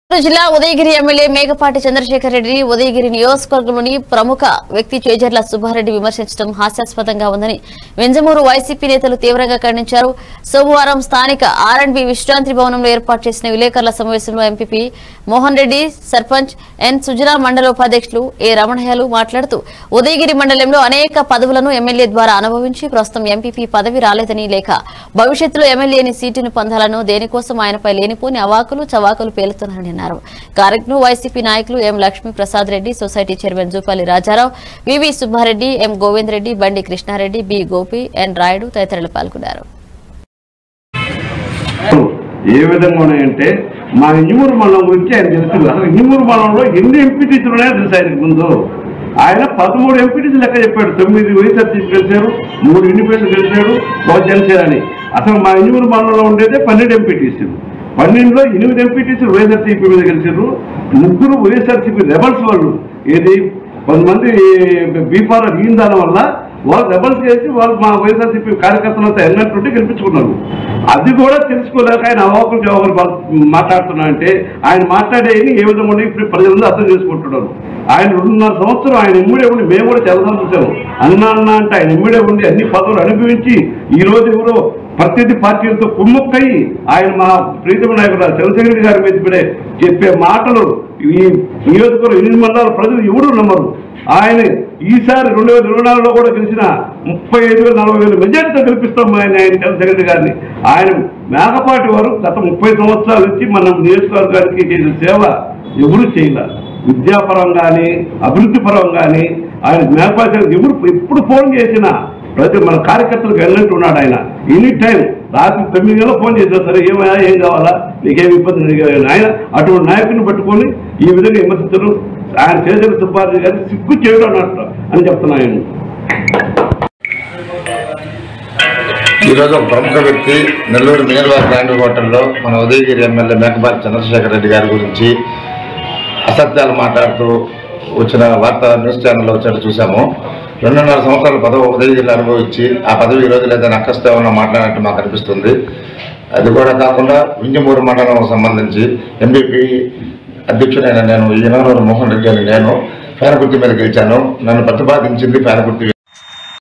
గుంటూరు జిల్లా ఉదయగిరి ఎమ్మెల్యే మేకపాటి చంద్రశేఖర్ రెడ్డి ఉదయగిరి నియోజకవర్గంలోని ప్రముఖ వ్యక్తి చేజర్ల సుబ్బారెడ్డి విమర్శించడం హాస్యాస్పదంగా ఉందని వెంజమూరు వైసీపీ నేతలు తీవ్రంగా ఖండించారు సోమవారం స్థానిక ఆర్ అండ్ బి విశ్రాంతి భవనంలో ఏర్పాటు చేసిన విలేకరుల సమావేశంలో ఎంపీపీ మోహన్ రెడ్డి సర్పంచ్ ఎన్ సుజనా మండల ఉపాధ్యక్షులు ఏ రమణయ్యలు మాట్లాడుతూ ఉదయగిరి మండలంలో అనేక పదవులను ఎమ్మెల్యే ద్వారా అనుభవించి ప్రస్తుతం ఎంపీపీ పదవి రాలేదని లేక భవిష్యత్తులో ఎమ్మెల్యేని సీటును పొందాలను దేనికోసం ఆయనపై లేనిపోని అవాకులు చవాకులు పేలుతున్నారని అన్నారు కార్యక్రమంలో వైసీపీ నాయకులు M Lakshmi Prasad Reddy society chairman Jupalli Raja Rao V V Subba Reddy M Govind Reddy Bandi Krishna Reddy B Gopi N Rayudu తదితరులు పాల్గొన్నారు ఏ విధంగా ఉన్నాయంటే మా ఇంజమూరు మండలం గురించి ఆయన తెలుసు అసలు ఇంజమూరు మండలంలో ఎన్ని ఎంపీటీసీలు ఉన్నాయో తెలుసు ఆయనకు ముందు ఆయన పదమూడు ఎంపీటీసీ లెక్క చెప్పాడు తొమ్మిది వైఎస్ఆర్సీపీ గెలిచారు మూడు ఇండిపెండెంట్ గెలిచాడు ఒక జనసేన అని అసలు మా ఇంజమూరు మండలంలో ఉండేదే పన్నెండు ఎంపీటీసీలు పన్నెండులో ఎనిమిది ఎంపీటీసీలు వైఎస్ఆర్సీపీ మీద గెలిచారు ముగ్గురు వైఎస్ఆర్సీపీ రెబల్స్ వాళ్ళు ఏది కొంతమంది బీఫార్ ఈందాల వల్ల వాళ్ళు రెబల్స్ చేసి వాళ్ళు మా వైఎస్ఆర్సీపీ కార్యకర్తలంతా ఎన్నట్టుంటే గెలిపించుకున్నారు అది కూడా తెలుసుకోలేక ఆయన అవాకులు జవాబులు మాట్లాడుతున్నా అంటే ఆయన మాట్లాడేది ఏ విధంగా ఉండి ఇప్పుడు ప్రజలందరూ అర్థం చేసుకుంటున్నారు ఆయన రెండున్నర సంవత్సరం ఆయన ఎమ్మిడే ఉండి మేము కూడా చాలా చూసాము అన్న అన్న అంటే ఆయన ఎమ్మిడే ఉండి అన్ని పదవులు అనుభవించి ఈ రోజు ఎవరో ప్రత్యర్థి పార్టీలతో కుమ్ముక్కయి ఆయన మా ప్రీతమ నాయకుడు చంద్రశేఖర రెడ్డి గారి మీద ఇప్పుడే చెప్పే మాటలు ఈ నియోజకవర్గం ఎనిమిది మండలాల ప్రజలు ఎవరు నమ్మరు ఆయన ఈసారి రెండు వేల ఇరవై నాలుగులో కూడా గెలిచిన ముప్పై ఐదు వేల నలభై వేల మెజార్టీతో గెలిపిస్తాం ఆయన ఆయన చంద్రశేఖర రెడ్డి గారిని ఆయన మేకపాటి వారు గత ముప్పై సంవత్సరాల నుంచి మన నియోజకవర్గానికి చేసిన సేవ ఎవరు చేయలే విద్యాపరం కానీ అభివృద్ధి పరం కానీ ఆయన మేకపాటి గారికి ఎవరు ఎప్పుడు ఫోన్ చేసినా ప్రతి మన కార్యకర్తలకు వెళ్ళినట్టు ఉన్నాడు ఆయన ఎనీ టైం రాత్రి తొమ్మిది గంటల ఫోన్ చేసినా సరే ఏమైనా ఏం కావాలా నీకేం ఇబ్బంది లేదు కదా. ఆయన అటువంటి నాయకుడిని పట్టుకొని ఈ విధంగా విమర్శించడం ఆయన చేసిన సుబ్బారెడ్డి గారిని సిగ్గు చేయడం అన్నట్టు అని చెప్తున్నాను ఈరోజు ఒక ప్రముఖ వ్యక్తి నెల్లూరు మినర్వారి బ్రాండ్ హోటల్లో మన ఉదయగిరి ఎమ్మెల్యే మేకపాటి చంద్రశేఖర్ రెడ్డి గారి గురించి అసత్యాలు మాట్లాడుతూ వచ్చిన వార్త న్యూస్ ఛానల్లో వచ్చినట్టు చూసాము రెండున్నర సంవత్సరాల పదవి ఉదయగిరిలో అనుభవించి ఆ పదవి ఈ రోజు లేదని అక్కస్తో ఏమన్నా మాట్లాడినట్టు మాకు అనిపిస్తుంది అది కూడా కాకుండా వింజమూరు మండలం సంబంధించి ఎంబీపీ అధ్యక్షుడైన నేను ఈనూరు మోహన్ రెడ్డి అని నేను ఫ్యాన్ గుర్తు మీద గెలిచాను నన్ను ప్రతిపాదించింది ఫ్యాన్ గుర్తు